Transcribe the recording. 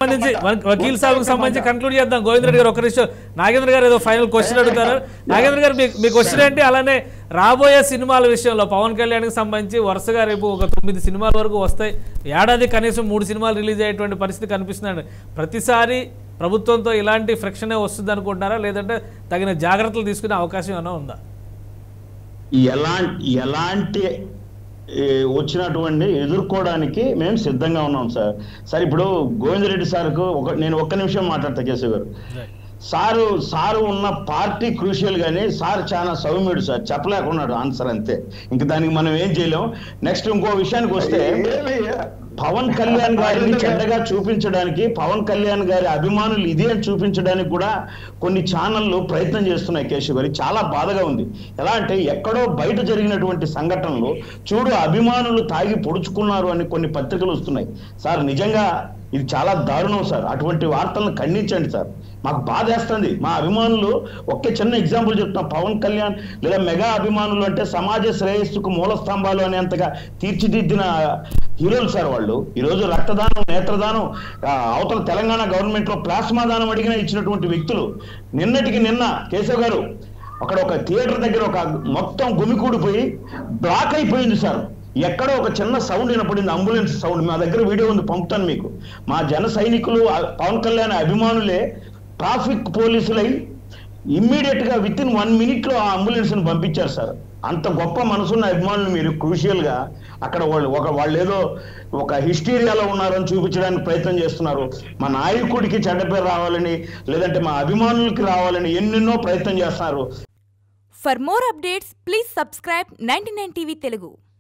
సంబంధించి వక- వకీల్ సాబ్కి సంబంధించి కన్క్లూడ్ చేద్దాం గోవింద్ రెడ్డి గారు ఒక నిమిషం నాగేంద్ర గారు ఏదో ఫైనల్ క్వశ్చన్ అడుగుతారు నాగేంద్ర గారు మీ- మీ క్వశ్చన్ ఏంటి అలానే రాబోయే సినిమాల విషయంలో పవన్ కళ్యాణ్కి సంబంధించి వరుసగా రేపు ఒక తొమ్మిది సినిమాల వరకు వస్తాయి ఏడాది కనీసం మూడు సినిమాలు రిలీజ్ అయ్యేటువంటి పరిస్థితి కనిపిస్తుందండి ప్రతిసారి ప్రభుత్వంతో ఇలాంటి ఫ్రిక్షనే వస్తుంది అనుకుంటున్నారా లేదంటే తగిన జాగ్రత్తలు తీసుకునే అవకాశం ఏమైనా ఉందా ఎలాంటి ఎలాంటి ఏ, వచ్చినటువంటి ఎదుర్కోవడానికి మేము సిద్ధంగా ఉన్నాం సార్ సార్ ఇప్పుడు గోవిందరెడ్డి సార్కు ఒక నేను ఒక్క నిమిషం మాట్లాడతా కేశవ్ గారు సారు సారు ఉన్న పార్టీ క్రూషియల్ గానీ సార్ చాలా సౌమ్యుడు సార్ చెప్పలేకున్నాడు ఆన్సర్ అంతే ఇంక దానికి మనం ఏం చేయలేం నెక్స్ట్ ఇంకో విషయానికి వస్తే పవన్ కళ్యాణ్ గారిని చెడ్డగా చూపించడానికి పవన్ కళ్యాణ్ గారి అభిమానులు ఇదే అని చూపించడానికి కూడా కొన్ని ఛానళ్ళు ప్రయత్నం చేస్తున్నాయి కేశవ్ గారి చాలా బాధగా ఉంది ఎలా అంటే ఎక్కడో బయట జరిగినటువంటి సంఘటనలు చూడు అభిమానులు తాగి పొడుచుకున్నారు అని కొన్ని పత్రికలు వస్తున్నాయి సార్ నిజంగా ఇది చాలా దారుణం సార్ అటువంటి వార్తలను ఖండించండి సార్ మాకు బాధేస్తుంది మా అభిమానులు ఒకే చిన్న ఎగ్జాంపుల్ చెప్తున్నాం పవన్ కళ్యాణ్ లేదా మెగా అభిమానులు అంటే సమాజ శ్రేయస్సుకు మూల స్తంభాలు అనేంతగా తీర్చిదిద్దిన హీరోలు సార్ వాళ్ళు ఈరోజు రక్తదానం నేత్రదానం ఆ, అవతల తెలంగాణ గవర్నమెంట్ లో ప్లాస్మా దానం అడిగినా ఇచ్చినటువంటి వ్యక్తులు నిన్నటికి నిన్న కేశవ్ గారు అక్కడ ఒక థియేటర్ దగ్గర ఒక మొత్తం గుమికూడిపోయి బ్లాక్ అయిపోయింది సార్ ఎక్కడో ఒక చిన్న సౌండ్ వినపడింది అంబులెన్స్ సౌండ్ మా దగ్గర వీడియో ఉంది పంపుతాను మీకు మా జన సైనికులు ఆ పవన్ కళ్యాణ్ అభిమానులే ట్రాఫిక్ పోలీసులై ఇమ్మీడియట్ గా విత్ ఇన్ వన్ మినిట్ లో ఆ అంబులెన్స్ ని పంపించారు సార్ అంత గొప్ప మనసున్న అభిమానులు మీరు క్రూషియల్ గా అక్కడ వాళ్ళు ఒక వాళ్ళు ఏదో ఒక హిస్టీరియాలో ఉన్నారని చూపించడానికి ప్రయత్నం చేస్తున్నారు మా నాయకుడికి చెడ్డ పేరు రావాలని లేదంటే మా అభిమానులకి రావాలని ఎన్నెన్నో ప్రయత్నం చేస్తున్నారు For more updates, please subscribe 99 TV Telugu.